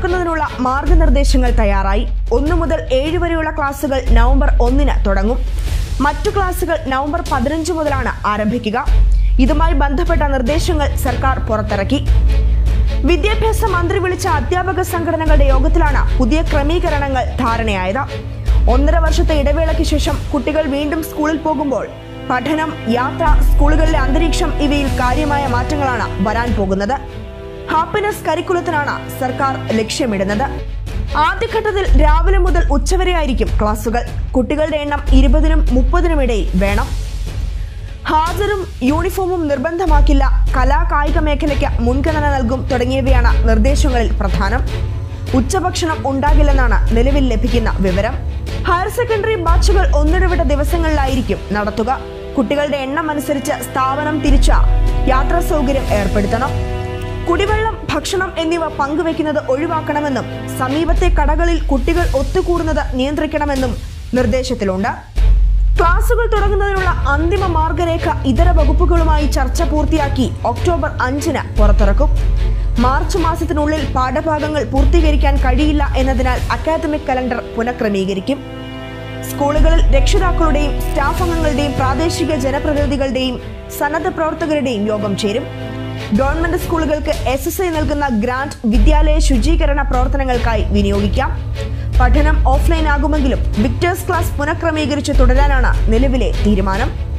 തുറക്കുന്നതിനുള്ള മാർഗനിർദ്ദേശങ്ങൾ തയ്യാറായി ഒന്നു മുതൽ ഏഴ് വരെയുള്ള ക്ലാസുകൾ നവംബർ ഒന്നിന് തുടങ്ങും മറ്റു ക്ലാസുകൾ നവംബർ പതിനഞ്ച് മുതലാണ് ആരംഭിക്കുക ഇതുമായി ബന്ധപ്പെട്ട നിർദ്ദേശങ്ങൾ സർക്കാർ പുറത്തിറക്കി വിദ്യാഭ്യാസ മന്ത്രി വിളിച്ച അധ്യാപക സംഘടനകളുടെ യോഗത്തിലാണ് പുതിയ ക്രമീകരണങ്ങൾ ധാരണയായത് ഒന്നര വർഷത്തെ ഇടവേളയ്ക്ക് ശേഷം കുട്ടികൾ വീണ്ടും സ്കൂളിൽ പോകുമ്പോൾ പഠനം യാത്ര സ്കൂളുകളിലെ അന്തരീക്ഷം ഇവയിൽ കാര്യമായ മാറ്റങ്ങളാണ് വരാൻ പോകുന്നത് ഹാപ്പിനെസ് കരിക്കുലത്തിനാണ് സർക്കാർ ലക്ഷ്യമിടുന്നത് ആദ്യഘട്ടത്തിൽ രാവിലെ മുതൽ ഉച്ചവരെയായിരിക്കും ക്ലാസുകൾ കുട്ടികളുടെ എണ്ണം ഇരുപതിനും മുപ്പതിനും ഇടയിൽ വേണം ഹാജരും യൂണിഫോമും നിർബന്ധമാക്കില്ല കലാ കായിക മേഖലയ്ക്ക് മുൻഗണന നൽകും തുടങ്ങിയവയാണ് നിർദ്ദേശങ്ങളിൽ പ്രധാനം ഉച്ചഭക്ഷണം ഉണ്ടാകില്ലെന്നാണ് നിലവിൽ ലഭിക്കുന്ന വിവരം ഹയർ സെക്കൻഡറി ബാച്ചുകൾ ഒന്നിടവിട്ട ദിവസങ്ങളിലായിരിക്കും നടത്തുക കുട്ടികളുടെ എണ്ണം അനുസരിച്ച് സ്ഥാപനം തിരിച്ച യാത്രാ സൗകര്യം ഏർപ്പെടുത്തണം കുടിവെള്ളം ഭക്ഷണം എന്നിവ പങ്കുവെക്കുന്നത് ഒഴിവാക്കണമെന്നും സമീപത്തെ കടകളിൽ കുട്ടികൾ ഒത്തുകൂടുന്നത് നിയന്ത്രിക്കണമെന്നും നിർദ്ദേശത്തിലുണ്ട് ക്ലാസുകൾ തുടങ്ങുന്നതിനുള്ള അന്തിമ മാർഗരേഖ ഇതര വകുപ്പുകളുമായി ചർച്ച പൂർത്തിയാക്കി ഒക്ടോബർ അഞ്ചിന് പുറത്തിറക്കും മാർച്ച് മാസത്തിനുള്ളിൽ പാഠഭാഗങ്ങൾ പൂർത്തീകരിക്കാൻ കഴിയില്ല എന്നതിനാൽ അക്കാദമിക് കലണ്ടർ പുനഃക്രമീകരിക്കും സ്കൂളുകളിൽ രക്ഷിതാക്കളുടെയും സ്റ്റാഫ് അംഗങ്ങളുടെയും പ്രാദേശിക ജനപ്രതിനിധികളുടെയും സന്നദ്ധ പ്രവർത്തകരുടെയും യോഗം ചേരും ഗവൺമെന്റ് സ്കൂളുകൾക്ക് എസ് എസ് ഐ നൽകുന്ന ഗ്രാന്റ് വിദ്യാലയ ശുചീകരണ പ്രവർത്തനങ്ങൾക്കായി വിനിയോഗിക്കാം പഠനം ഓഫ്ലൈൻ ആകുമെങ്കിലും വിക്ടേഴ്സ് ക്ലാസ് പുനഃക്രമീകരിച്ച് തുടരാനാണ് നിലവിലെ തീരുമാനം